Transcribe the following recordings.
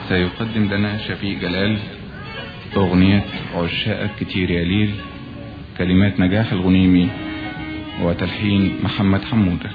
سيقدم لنا شفيق جلال أغنية عشاقك كتير يا ليل كلمات نجاح الغنيمي وتلحين محمد حمودة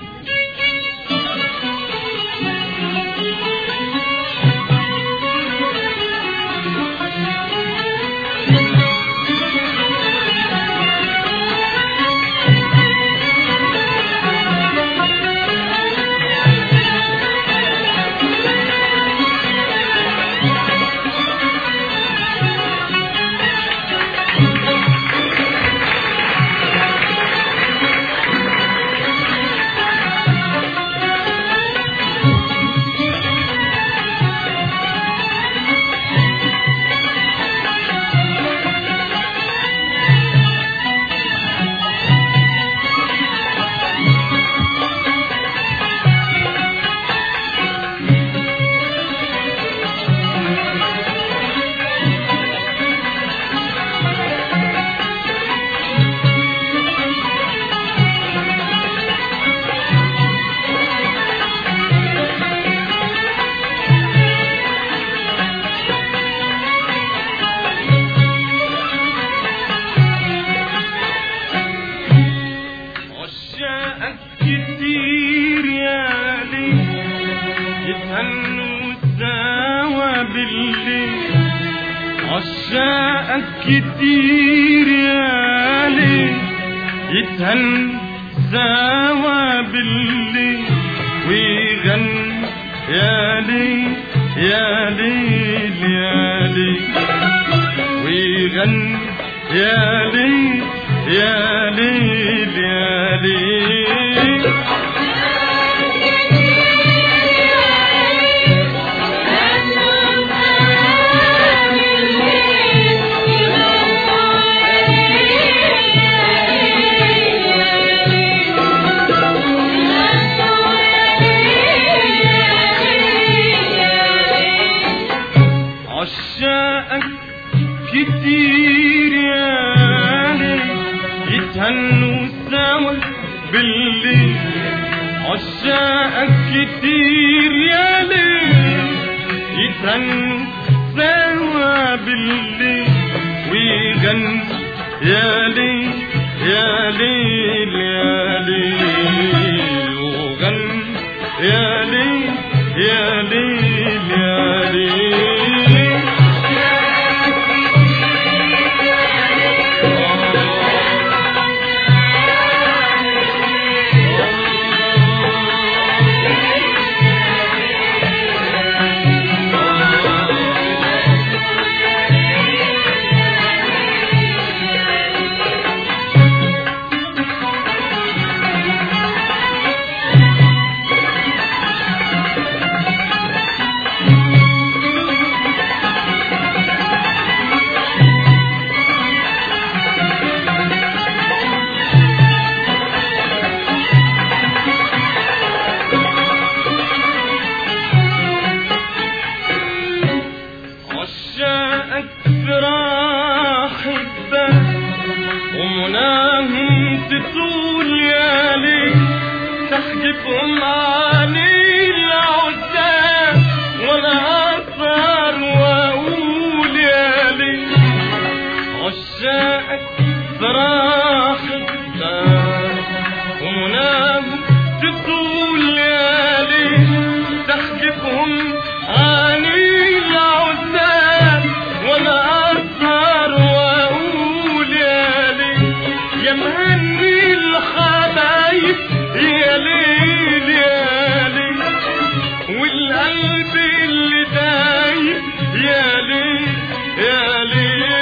عشاقك كتير يا ليل يتهنوا سوا بالليل عشاقك كتير يا ليل يتهنوا سوا بالليل ويغنوا يا ليل يا ليل يا ليل ويغنوا يا ليل يا ليل يا ليل عشاقك كتير يا ليل يتهنوا سوا بالليل عشاقك كتير يا ليل يتهنوا سوا بالليل ويغنوا يا ليل يا ليل يا ليل وغنوا يا ليل يا ليل يا ليل عشاقك فراح الدهر ومناهم تطول يا ليل تحجبهم عني العزاب ولا أسهر وأقول يا ليل عشاقك فراح الدهر ومناهم تطول يا ليل تحجبهم عني العزاب ولا أسهر وأقول يا ليل يا مهني الحبايب يا ليل يا ليل والقلب اللي دايب يا ليل يا ليل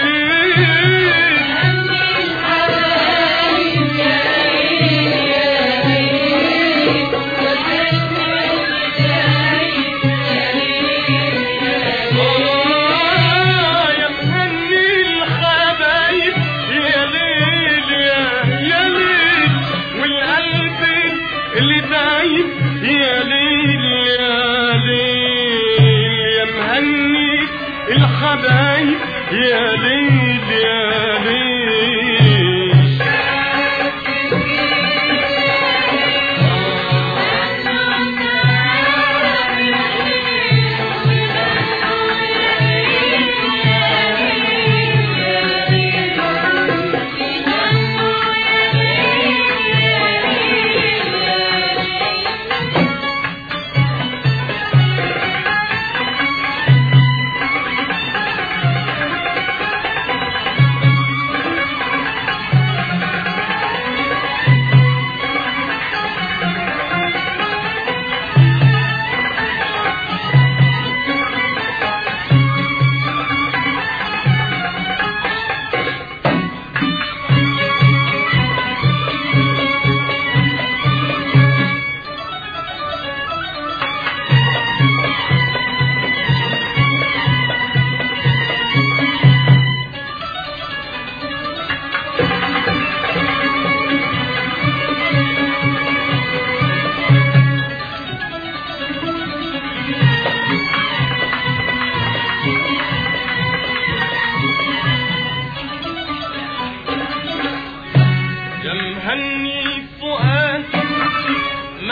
آه يا مهني الحبايب يا ليل يا يا ليل والقلب اللي دايب يا ليل يا ليل يا مهني الحبايب يا ليل يا ليل Thank you.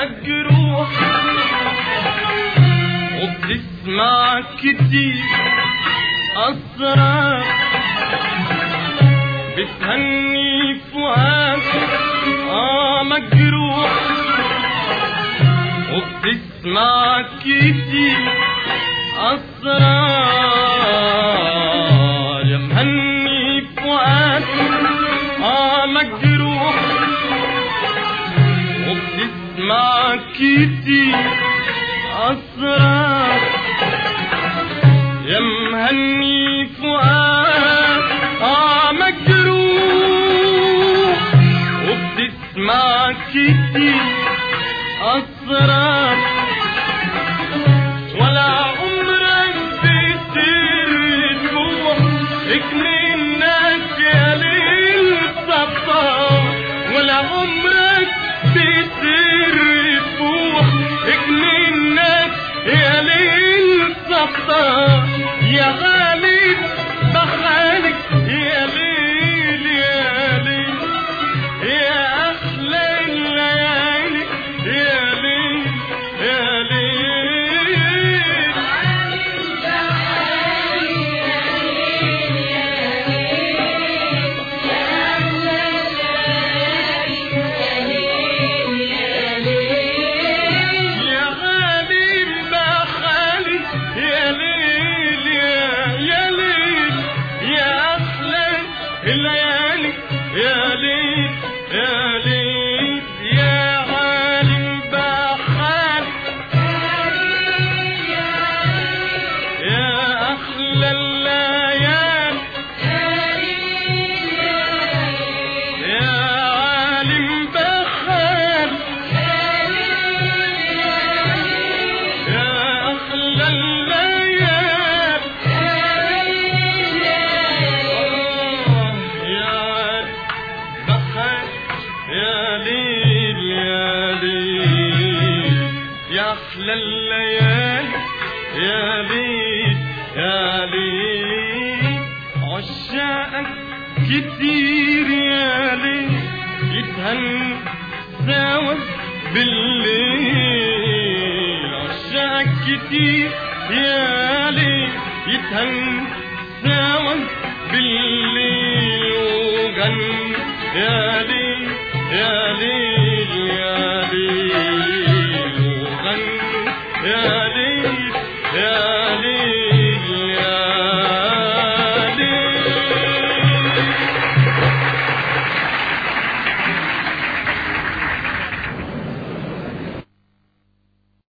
مجروح وبتسمع كتير أسرار بتهني فؤاد آه مجروح وبتسمع كتير أسرار يا مهني فؤاد آه مجروح وبتسمع كتير أسرار يا مهني فؤاد آه مجروح وبتسمع كتير أسرار ولا عمرك بترجوع اكمل الناس يا ليل صفار ولا عمرك بترجوع اكمل الناس يا ليل صفار يا غالب بخالك يا ليل يا ليل يا أحلى الليالي يا ليل يا ليل يا غالي بخالي يا ليل يا يا ليل يا أحلى الليالي يا ليل يا ليل يا غالي بخالي يا أحلى الليالي يا عالم بخال يا أحلى الليالي يا بخال يا ليل يا ليل يا أحلى الليالي يا ليل يا ليل عشاقك كتير يا ليل يتهنى سوا بالليل عشاقك كتير يا ليل يتهنى سوا بالليل وغنى يا ليل يا ليل